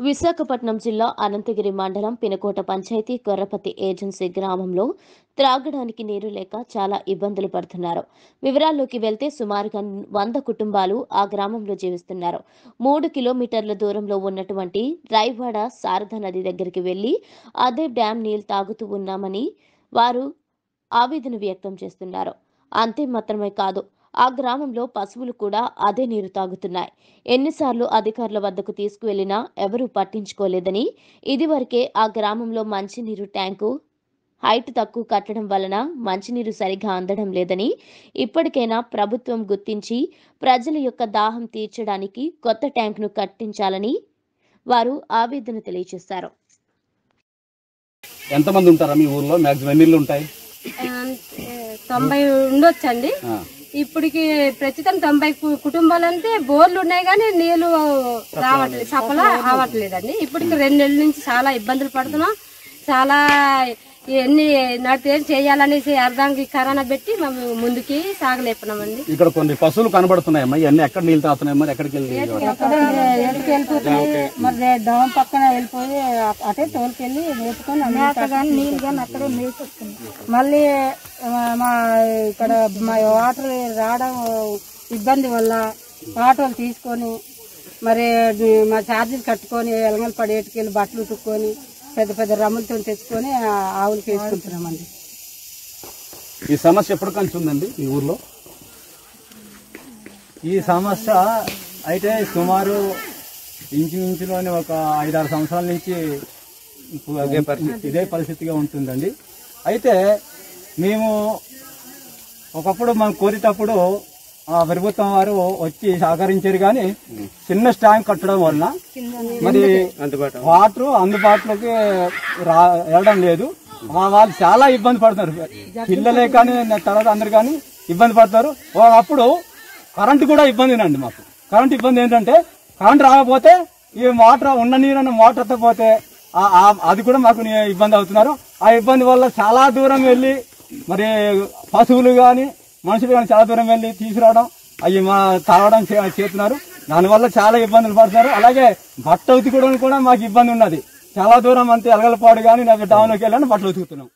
విశాఖపట్నం జిల్లా అనంతగిరి మండలం పినకోట పంచాయతీ కొర్రపతి ఏజెన్సీ గ్రామంలో త్రాగడానికి నీరు లేక చాలా ఇబ్బందులు పడుతున్నారు వివరాల్లోకి వెళ్తే సుమారుగా వంద కుటుంబాలు ఆ గ్రామంలో జీవిస్తున్నారు మూడు కిలోమీటర్ల దూరంలో ఉన్నటువంటి రైవాడ శారద నది దగ్గరికి వెళ్లి అదే డ్యాం నీళ్లు తాగుతూ ఉన్నామని వారు ఆవేదన వ్యక్తం చేస్తున్నారు అంతే మాత్రమే కాదు ఆ గ్రామంలో పశువులు కూడా అదే నీరు తాగుతున్నాయి ఎన్నిసార్లు అధికారుల వద్దకు తీసుకువెళ్లినా ఎవరూ పట్టించుకోలేదని ఇదివరకే ఆ గ్రామంలో మంచినీరు ట్యాంకు హైట్ తక్కువ కట్టడం వలన మంచినీరు సరిగా అందడం లేదని ఇప్పటికైనా ప్రభుత్వం గుర్తించి ప్రజల యొక్క దాహం తీర్చడానికి కొత్త ట్యాంకును కట్టించాలని వారు ఆవేదన తెలియజేశారు ఎంతమంది ఉంటారా మీ ఊర్లో మాక్సిమం ఎన్ని ఇళ్ళు ఉంటాయి ఆ, తొంభై ఉండొచ్చండి ఆ. ఇప్పటికి ప్రస్తుతం తొంభై కు- కుటుంబాలు అంటే బోర్లు ఉన్నాయి కానీ నీళ్లు రావట్లేదు సఫల రావట్లేదండి ఇప్పటికి రెండు నెలల నుంచి చాలా ఇబ్బందులు పడుతున్నాం చాలా ఎన్ని నాకు ఏం చేయాలనేసి అర్థానికి కరోనా పెట్టి మేము ముందుకి సాగలేపున్నామండి ఇక్కడ కొన్ని పశువులు కనబడుతున్నాయమ్మా ఇవన్నీ ఎక్కడ నీళ్ళు తాగుతున్నాయమ్మా ఎక్కడికి వెళ్ళి ఎటుకు వెళ్ళిపోతుంది మరి డౌన్ పక్కన వెళ్ళిపోయి అటే తోలుకెళ్ళి మేపుకొని మేత కానీ నీళ్ళు కానీ అక్కడే మేసేస్తుంది మళ్ళీ ఆ, మా ఇక్కడ మా వాటర్ రావడం ఇబ్బంది వల్ల ఆటోలు తీసుకొని మరి మా ఛార్జీలు కట్టుకొని ఎలగలు పడేటికెళ్ళి బట్టలు ఉతుక్కొని పెద్ద పెద్ద రమ్ములతో తెచ్చుకొని ఆ ఆవులకి వేసుకుంటున్నామండి ఈ సమస్య ఎప్పటి నుంచి ఉందండి ఈ ఊర్లో ఈ సమస్య అయితే సుమారు ఇంచుమించులోని ఒక ఐదారు సంవత్సరాల నుంచి ఇదే పరిస్థితిగా ఉంటుందండి అయితే మేము ఒకప్పుడు మనం కోరేటప్పుడు ఆ ప్రభుత్వం వారు వచ్చి సహకరించారు కానీ చిన్న స్టాంక్ కట్టడం వలన మరి వాటర్ అందుబాటులోకి రా వెళ్ళడం లేదు వా- వాళ్ళు చాలా ఇబ్బంది పడుతున్నారు పిల్లలే కానీ తర్వాత అందరు కానీ ఇబ్బంది పడతారు ఒకప్పుడు కరెంటు కూడా ఇబ్బందినండి మాకు కరెంట్ ఇబ్బంది ఏంటంటే కరెంట్ రాకపోతే ఈ మోటార్ ఉన్న నీరు మోటార్ పోతే ఆ- ఆ- అది కూడా మాకు ని- ఇబ్బంది అవుతున్నారు ఆ ఇబ్బంది వల్ల చాలా దూరం వెళ్ళి మరి పశువులు కానీ మనుషులు కానీ చాలా దూరం వెళ్ళి తీసుకురావడం అవి మా తాగడం చే- చేస్తున్నారు దానివల్ల చాలా ఇబ్బందులు పడుతున్నారు అలాగే బట్ట ఉతుకోవడం కూడా మాకు ఇబ్బంది ఉన్నది చాలా దూరం అంతే ఎలగలపాడు కానీ టౌన్లోకి వెళ్ళాను బట్టలు ఉతుకుతున్నాం